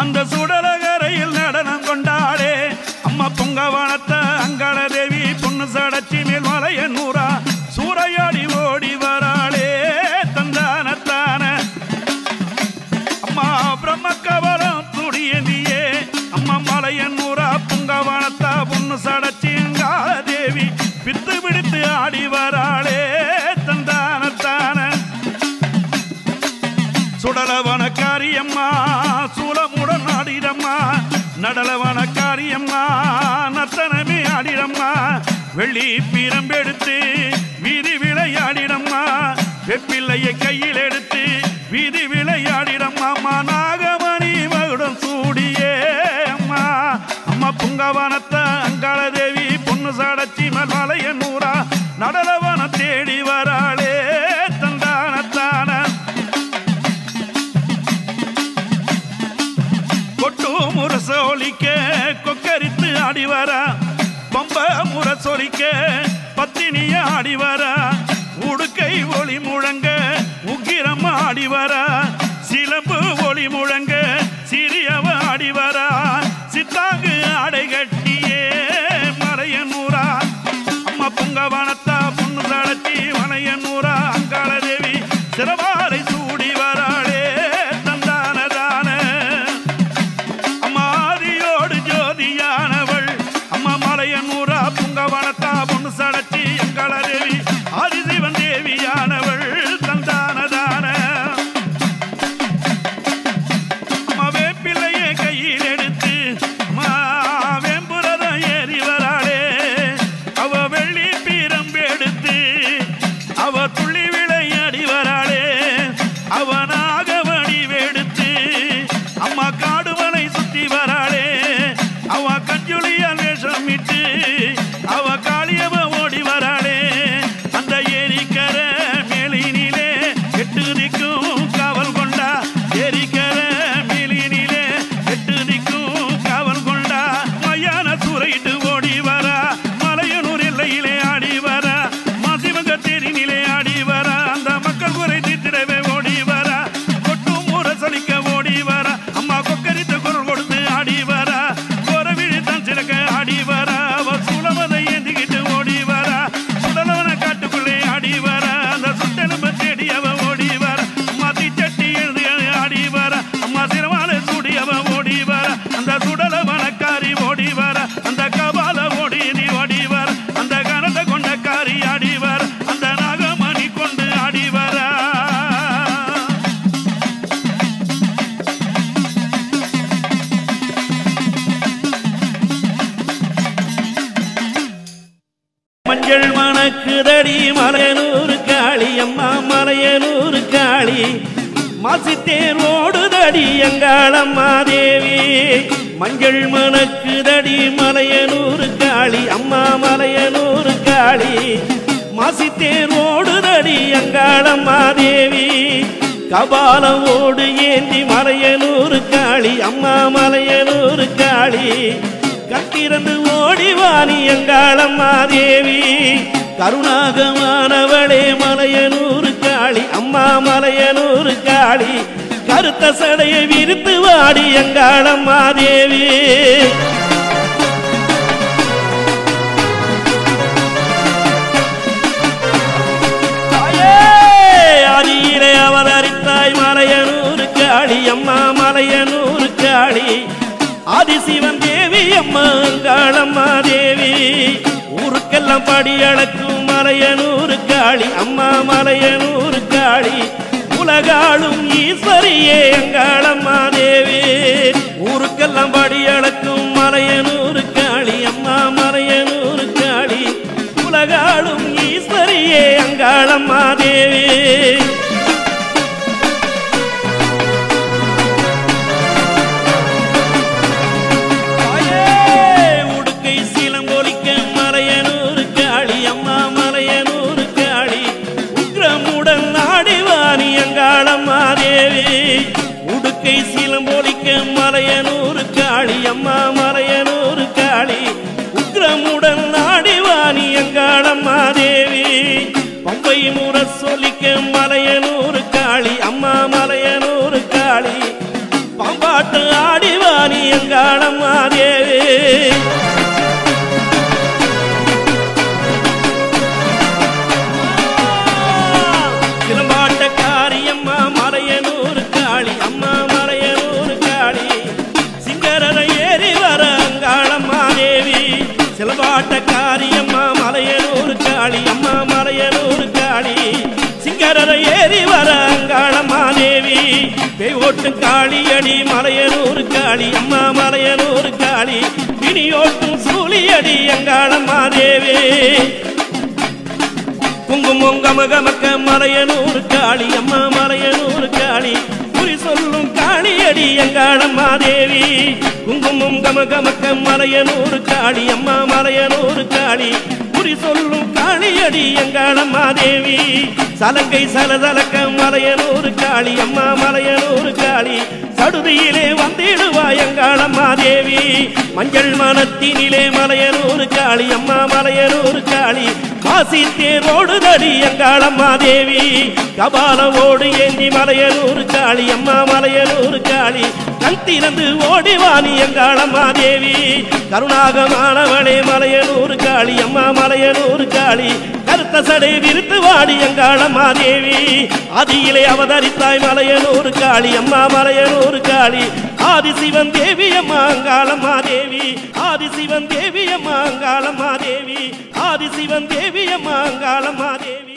அந்த சுடலகரையில் நடனம் கொண்டாடே அம்மா பொங்கவனத்த அங்காள தேவி பொண்ணு சடச்சி மேல் மலைய நூறா சூறையாடி ஓடி வராளே தந்தானத்தான அம்மா பிரம்மக்கவரம் துடியந்தியே அம்மா மலையன் நூறா பொங்கவனத்தா பொண்ணு சடச்சி அங்காள தேவி பித்து பிடித்து ஆடி வராளே தந்தானத்தான சுடலவன காரியம்மா சூலமுடன் ஆடிடம்மா நடலவன காரியம்மா நத்தனமே ஆடிடம்மா வெள்ளி பீரம்பெடுத்து வீதி விளையாடிடம்மா வெப்பிள்ளையை கையில் எடுத்து வீதி விளையாடிடம்மா அம்மா நாகமணி மகுடம் சூடியே அம்மா அம்மா புங்கவனத்த அங்காள தேவி பொண்ணு சாடச்சி மலைய நூறா நடலவன தேடி வராளே தந்தானத்தான கொட்டு முரசொலிக்க கொக்கரித்து ஆடி வரா பம்ப முரசொலிக்க பத்தினிய ஆடி வரா உடுக்கை ஒளி முழங்க உக்கிரம் ஆடி வரா சிலம்பு ஒளி முழங்க சிறியவ ஆடி வரா சித்தாங்கு ஆடை கட்டியே மலையனூரா அம்மா பொங்கவனத்தா பொண்ணு தளச்சி வனையனூரா அங்காள தேவி சிறவாரை சூடி வராளே தந்தானதான அம்மாதியோடு ஜோதியானவள் அம்மா மலையனூரா புங்கவனத்தா பொண்ணு சடச்சி எங்கள தேவி ஆதிசிவன் தேவியானவள் தந்தானதான அம்மா வேப்பிள்ளையை கையில் எடுத்து அம்மா வேம்புரதம் ஏறி வராளே அவ வெள்ளி பீரம்பு எடுத்து அவ துள்ளி விளையாடி வராளே அவனாக வடிவெடுத்து அம்மா காடுமலை சுத்தி வராளே அவ கஞ்சுளியால் வேஷமிட்டு அவ காளியவ ஓடி வராளே அந்த ஏரிக்கர மேலினிலே எட்டு திக்கும் காவல் கொண்டா ஏரிக்கர மேலினிலே எட்டு திக்கும் காவல் கொண்டா மையான சூறையிட்டு ஓடி வரா மலையனூர் எல்லையிலே ஆடி வரா மாசிவங்க தேரினிலே ஆடி வரா அந்த மக்கள் குறை தீர்த்திடவே ஓடி வரா கொட்டும் முரசலிக்க ஓடி வரா அம்மா கொக்கரித்த குரல் கொடுத்து ஆடி வரா கோரவிழி தான் சிறக்க ஆடி வரா அவ சுளவதை ஏந்திக்கிட்டு ஓடி வரா சுடலவன காட்டுக்குள்ளே ஆடி வரா அந்த சுட்டெலும்பு தேடி அவ ஓடி வரா அம்மா தீச்சட்டி எழுதி ஆடி வரா அம்மா சிரவாலை சூடி அவ ஓடி வரா அந்த சுடலவனக்காரி ஓடி வரா அந்த கபால ஓடி நீ ஓடி வர அந்த கனத்தை கொண்ட காரி ஆடி வர அந்த நாகமணி கொண்டு ஆடி வரா மஞ்சள் மணக்குதடி மலையனூர் காளி அம்மா மலையனூர் காளி மாசித்தேர் ஓடுதடி எங்காளம்மா தேவி மஞ்சள் மணக்குதடி மலையனூர் காளி அம்மா மலையனூர் காளி மாசித்தேர் ஓடுதடி எங்காளம்மா தேவி கபாலம் ஓடு ஏந்தி மலையனூர் காளி அம்மா மலையனூர் காளி கட்டிறந்து ஓடிவாணி எங்காளம்மா தேவி கருணாகமானவளே மலையனூர் காளி அம்மா மலையனூர் காளி கருத்த சடையை விரித்து வாடி எங்காளம்மா தேவி தாயே, ஆதியிலே அவதரித்தாய் மலையனூர் காளி அம்மா மலையனூர் காளி ஆதிசிவன் தேவி அம்மா அங்காளம்மா தேவி ஊருக்கெல்லாம் படி அளக்கும் மலையனூர் காளி அம்மா மலையனூர் காளி உலகாளும் ஈஸ்வரியே அங்காளம்மா தேவி ஊருக்கெல்லாம் படி அளக்கும் மலையனூர் காளி அம்மா மலையனூர் காளி உலகாளும் ஈஸ்வரியே அங்காளம்மா தேவி தாயே, உடுக்கை சீலம்பொலிக்க மலையனூர் காளி அம்மா மலையனூர் காளி உக்ரமுடன் ஆடிவாணி அங்காளம்மா தேவி உடுக்கை சீலம்பொலிக்க மலையனூர் காளி அம்மா மலையனூர் காளி உக்ரமுடன் ஆடிவாணி அங்காளம்மா தேவி பம்பை முற சொல்லிக்க மலையனூர் காளி அம்மா மலையனூர் காளி பாம்பாட்டு ஆடி அங்காளம்மா தேவி சிலம்பாட்டக்காரி அம்மா மலையனூர் காளி அம்மா மலையனூர் காளி சிங்கரரை ஏறி வர அங்காளம்மா தேவி சிலம்பாட்டக்காரி அம்மா மலையனூர் காளி அம்மா மலையனூர் காளி சிங்கரரை ஏறி வர அங்காளம்மா தேவி பேய் ஓட்டும் காளியடி மலையனூர் காளி அம்மா மலையனூர் காளி இனியோட்டும் சூழியடி அங்காளம்மா தேவி குங்குமம் கமகமக்க மலையனூர் காளி அம்மா மலையனூர் காளி குறி சொல்லும் காளியடி எங்காளம்மா தேவி குங்குமம் கமகமக்க மலையனூர் காளி அம்மா மலையனூர் காளி குறி சொல்லும் காளியடி எங்காளம்மா தேவி சலங்கை சலசலக்க மலையனூர் காளி அம்மா மலையனூர் காளி சடுதியிலே வந்திடுவா எங்காளம்மா தேவி மஞ்சள் மனத்தினிலே மலையனூர் காளி அம்மா மலையனூர் காளி காசி தேரோடு தடி எங்காளம்மா தேவி கபாலவோடு ஏந்தி மலையனூர் காளி அம்மா மலையனூர் காளி கண் திறந்து ஓடிவாணி எங்காளம்மா தேவி கருணாகமானவளே மலையனூர் காளி அம்மா மலையனூர் காளி கருத்த சடை விரித்து வாடி எங்காளம்மா தேவி அதியிலே அவதரித்தாய் மலையனூர் காளி அம்மா மலையனூர் காளி ஆதிசிவன் தேவி அம்மா அங்காளம்மா தேவி ஆதிசிவன் தேவி அம்மா அங்காளம்மா தேவி ஆதிசிவன் தேவி அம்மா அங்காளம்மா தேவி